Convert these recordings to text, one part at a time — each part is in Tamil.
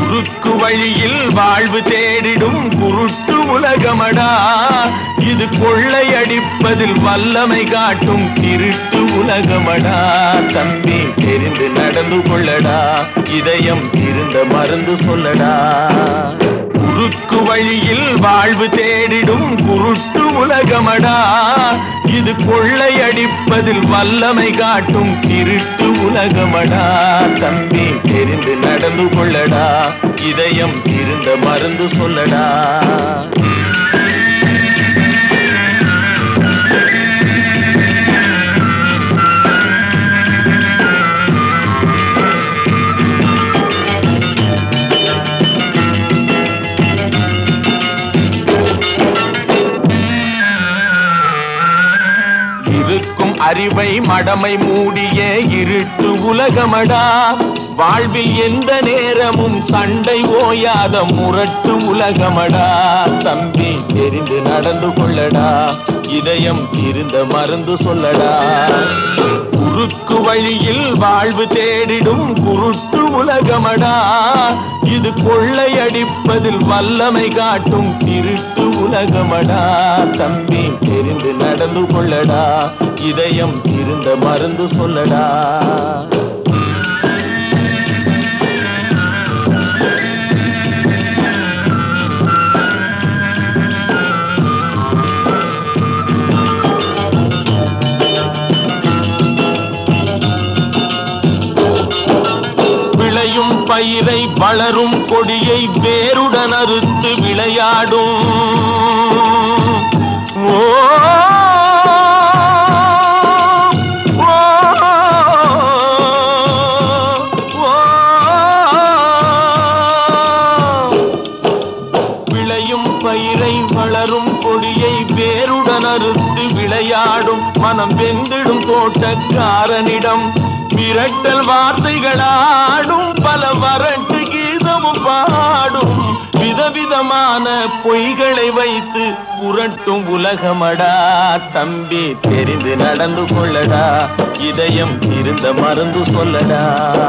குறுக்கு வழியில் வாழ்வு தேடிடும் குருட்டு உலகமடா இது கொள்ளையடிப்பதில் வல்லமை காட்டும் திருட்டு உலகமடா தம்பி தெரிந்து நடந்து கொள்ளடா இதயம் இருந்த மருந்து சொல்லடா குறுக்கு வழியில் வாழ்வு தேடிடும் குருட்டு உலகமடா இது கொள்ளையடிப்பதில் வல்லமை காட்டும் திருட்டு உலகமடா தம்பி தெரிந்து நடந்து கொள்ளடா இதயம் இருந்த மருந்து சொல்லடா இருக்கும் அறிவை மடமை மூடிய இருட்டு உலகமடா வாழ்வில் எந்த நேரமும் சண்டை ஓயாத முரட்டு உலகமடா தம்பி தெரிந்து நடந்து கொள்ளடா இதயம் இருந்த மருந்து சொல்லடா குறுக்கு வழியில் வாழ்வு தேடிடும் குருட்டு உலகமடா இது கொள்ளையடிப்பதில் வல்லமை காட்டும் திருட்டு உலகமடா தம்பி தெரிந்து நடந்து கொள்ளடா இதயம் இருந்த மருந்து சொல்லடா விளையும் பயிரை வளரும் கொடியை வேருடன் அறுத்து விளையாடும் ஓ ஓ, ஓ. விளையும் பயிரை வளரும் கொடியை வேருடன் அறுத்து விளையாடும் மனம் வெந்திடும் தோட்டக்காரனிடம் விரட்டல் வார்த்தைகளாடும் பல வரட்டு கீதமும் பாடும் விதவிதமான பொய்களை வைத்து புரட்டும் உலகமடா தம்பி தெரிந்து நடந்து கொள்ளடா இதயம் இருந்த மருந்து சொல்லடா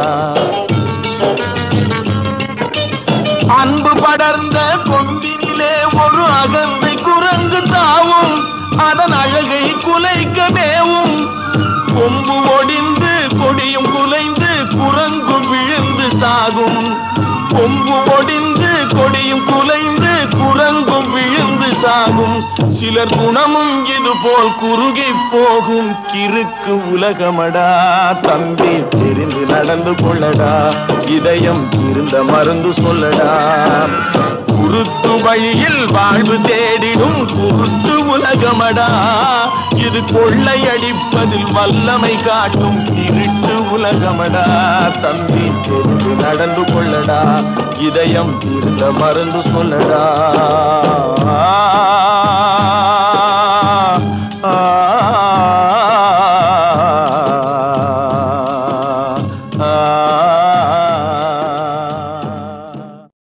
அன்பு படர்ந்த கொம்பினிலே ஒரு அகந்தை குரங்கு தாவும் அதன் அழகை குலைக்க மேவும் கொம்பு ஒடிந்து கொடியும் குலைந்து குரங்கும் விழுந்து சாகும் கொம்பு ஒடிந்து கொடியும் குலைந்து குரங்கும் விழுந்து சாகும் சிலர் குணமும் இது போல் குறுகி போகும் கிறுக்கு உலகமடா தம்பி தெரிந்து நடந்து கொள்ளடா இதயம் இருந்த மருந்து சொல்லடா குருத்து வழியில் வாழ்வு தேடிடும் குருத்து உலகமடா இது கொள்ளையடிப்பதில் வல்லமை காட்டும் இருட்டு உலகமடா தம்பி தெரிந்து நடந்து கொள்ளடா இதயம் இருந்த மருந்து சொல்லடா